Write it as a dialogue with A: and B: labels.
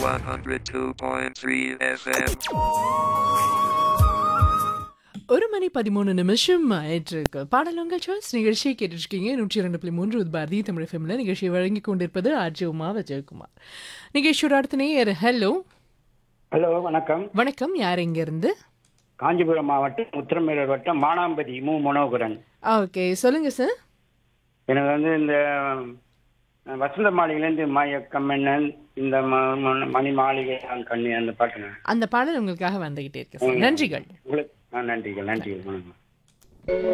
A: 102.3 FM.
B: ஒரு மணி பதிமூணு நிமிஷம் ஆயிட்டிருக்கு பாடல் உங்கள் சாய்ஸ் நிகழ்ச்சியை கேட்டுருக்கீங்க நூற்றி இரண்டு புள்ளி மூன்று உத் பாரதி தமிழ் ஃபெம்ல நிகழ்ச்சியை வழங்கி கொண்டிருப்பது ஆர்ஜி உமா விஜயகுமார் நிகழ்ச்சியோட அடுத்த நேயர் ஹலோ
C: ஹலோ வணக்கம்
B: வணக்கம் யார் இங்க இருந்து
C: காஞ்சிபுரம் மாவட்டம் உத்திரமேரூர் வட்டம் மானாம்பதி மு மனோகரன்
B: ஓகே சொல்லுங்க சார்
C: எனக்கு வந்து இந்த அஹ், வசந்த மாளிகையிலேருந்து மாயக்கம்மன்னன் இந்த ம- ம- மணி மாளிகை நான் கண்ணி அந்த பாட்டுங்க
B: அந்த பாடல் உங்களுக்காக வந்துகிட்டே இருக்கு சார் நன்றிகள்
C: உங்களுக்கு ஆ, நன்றிகள் நன்றிகள் வணக்கம்